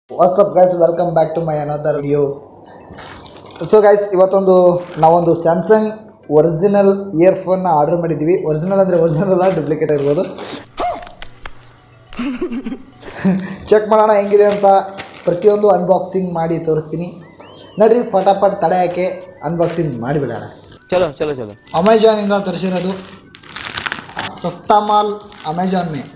WhatsApp guys welcome back to my another video so guys ಇವತ್ತೊಂದು ನಾವೊಂದು Samsung original ಇಯರ್ಫೋನ್ನ order ಮಾಡಿದ್ದೀವಿ original ಅಂದರೆ ಒರಿಜಿನಲ್ ಅಲ್ಲ ಡೂಪ್ಲಿಕೇಟ್ ಇರ್ಬೋದು ಚೆಕ್ ಮಾಡೋಣ ಹೆಂಗಿದೆ ಅಂತ ಪ್ರತಿಯೊಂದು ಅನ್ಬಾಕ್ಸಿಂಗ್ ಮಾಡಿ ತೋರಿಸ್ತೀನಿ ನಡ್ರಿ ಫಟಾಫಟ್ ತಡೆ ಹಾಕಿ ಅನ್ಬಾಕ್ಸಿಂಗ್ ಮಾಡಿಬಿಡೋಣ चलो चलो चलो ಅಮೆಜಾನಿಂದ ತರಿಸಿರೋದು ಸಸ್ತಾ ಮಾಲ್ ಅಮೆಜಾನ್ ಮೇ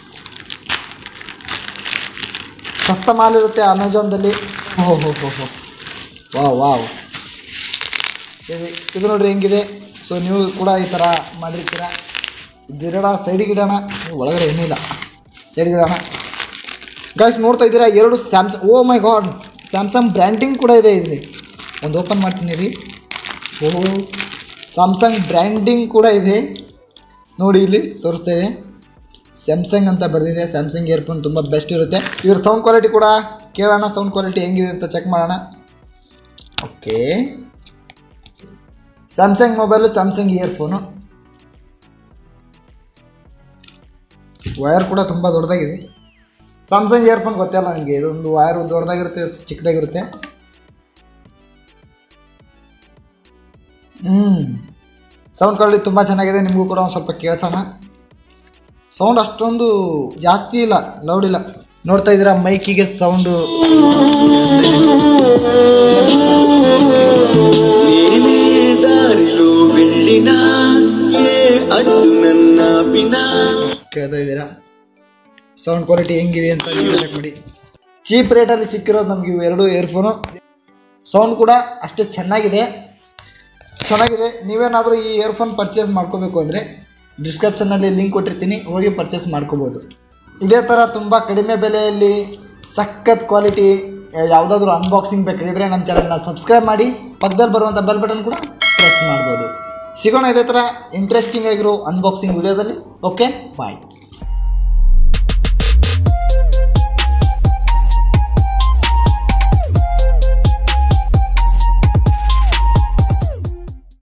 ಸಸ್ತಾ ಮಾಲ್ ಇರುತ್ತೆ ಅಮೆಜಾನ್ದಲ್ಲಿ ಓಹೋ ಹೋ ಹೋ ಹೋ ವಾವ್ ವಾವ್ ಇದು ಇದು ನೋಡ್ರಿ ಹೆಂಗಿದೆ ಸೊ ನೀವು ಕೂಡ ಈ ಥರ ಮಾಡಿರ್ತೀರ ಇದಿರೋಣ ಸೈಡಿಗೆ ಇಡೋಣ ಒಳಗಡೆ ಏನಿಲ್ಲ ಸೈಡಿಗೆ ಇಡೋಣ ಗಾಯ್ಸ್ ನೋಡ್ತಾ ಇದ್ದೀರಾ ಎರಡು Samsung oh my god Samsung branding ಕೂಡ ಇದೆ ಇಲ್ಲಿ ಒಂದು ಓಪನ್ ಮಾಡ್ತೀನಿ ರೀ ಓಹೋ ಸ್ಯಾಮ್ಸಂಗ್ ಬ್ರ್ಯಾಂಡಿಂಗ್ ಕೂಡ ಇದೆ ನೋಡಿ ಇಲ್ಲಿ ತೋರಿಸ್ತಾ ಇದೆ ಸ್ಯಾಮ್ಸಂಗ್ ಅಂತ ಬರೆದಿದೆ ಸ್ಯಾಮ್ಸಂಗ್ ಇಯರ್ಫೋನ್ ತುಂಬ ಬೆಸ್ಟ್ ಇರುತ್ತೆ ಇದ್ರ ಸೌಂಡ್ ಕ್ವಾಲಿಟಿ ಕೂಡ ಕೇಳೋಣ ಸೌಂಡ್ ಕ್ವಾಲಿಟಿ ಹೆಂಗಿದೆ ಅಂತ ಚೆಕ್ ಮಾಡೋಣ okay Samsung mobile Samsung earphone wire ಕೂಡ ತುಂಬ ದೊಡ್ಡದಾಗಿದೆ ಸ್ಯಾಮ್ಸಂಗ್ ಇಯರ್ಫೋನ್ ಗೊತ್ತಿಲ್ಲ ನನಗೆ ಇದೊಂದು ವಯರ್ ದೊಡ್ಡದಾಗಿರುತ್ತೆ ಚಿಕ್ಕದಾಗಿರುತ್ತೆ ಹ್ಞೂ ಸೌಂಡ್ ಕ್ವಾಲಿಟಿ ತುಂಬ ಚೆನ್ನಾಗಿದೆ ನಿಮಗೂ ಕೂಡ ಒಂದು ಸ್ವಲ್ಪ ಕೇಳಿಸೋಣ ಸೌಂಡ್ ಅಷ್ಟೊಂದು ಜಾಸ್ತಿ ಇಲ್ಲ ಲೌಡ್ ಇಲ್ಲ ನೋಡ್ತಾ ಇದ್ದೀರಾ ಮೈಕಿಗೆ ಸೌಂಡು నేనే దారిలో వెళ్ళినా ఏ అడ్డు నన్నాపినా ಕೇಳ್ತಾ ಇದ್ದೀರಾ ಸೌಂಡ್ ಕ್ವಾಲಿಟಿ ಹೆಂಗಿದೆ ಅಂತ ನೀವು ಚೆಕ್ ಮಾಡಿ ಚೀಪ್ ರೇಟಲ್ಲಿ ಸಿಕ್ಕಿರೋದು ನಮಗೆ ಇವು ಎರಡು ಇಯರ್ಫೋನು ಸೌಂಡ್ ಕೂಡ ಅಷ್ಟೇ ಚೆನ್ನಾಗಿದೆ ಚೆನ್ನಾಗಿದೆ ನೀವೇನಾದರೂ ಈ ಇಯರ್ಫೋನ್ ಪರ್ಚೇಸ್ ಮಾಡ್ಕೋಬೇಕು ಅಂದರೆ ಡಿಸ್ಕ್ರಿಪ್ಷನಲ್ಲಿ ಲಿಂಕ್ ಕೊಟ್ಟಿರ್ತೀನಿ ಹೋಗಿ ಪರ್ಚೇಸ್ ಮಾಡ್ಕೋಬೋದು ಇದೇ ಥರ ತುಂಬ ಕಡಿಮೆ ಬೆಲೆಯಲ್ಲಿ ಸಖತ್ ಕ್ವಾಲಿಟಿ ಯಾವುದಾದ್ರೂ ಅನ್ಬಾಕ್ಸಿಂಗ್ ಬೇಕಾಗಿದ್ರೆ ನಮ್ಮ ಚಾನಲ್ನ ಸಬ್ಸ್ಕ್ರೈಬ್ ಮಾಡಿ ಪಕ್ಕದಲ್ಲಿ ಬರುವಂಥ ಬೆಲ್ ಬಟನ್ ಕೂಡ ಪ್ರೆಸ್ ಮಾಡ್ಬೋದು ಸಿಗೋಣ ಇದೇ ಥರ ಇಂಟ್ರೆಸ್ಟಿಂಗ್ ಆಗಿರೋ ಅನ್ಬಾಕ್ಸಿಂಗ್ ವಿಡಿಯೋದಲ್ಲಿ ಓಕೆ ಬಾಯ್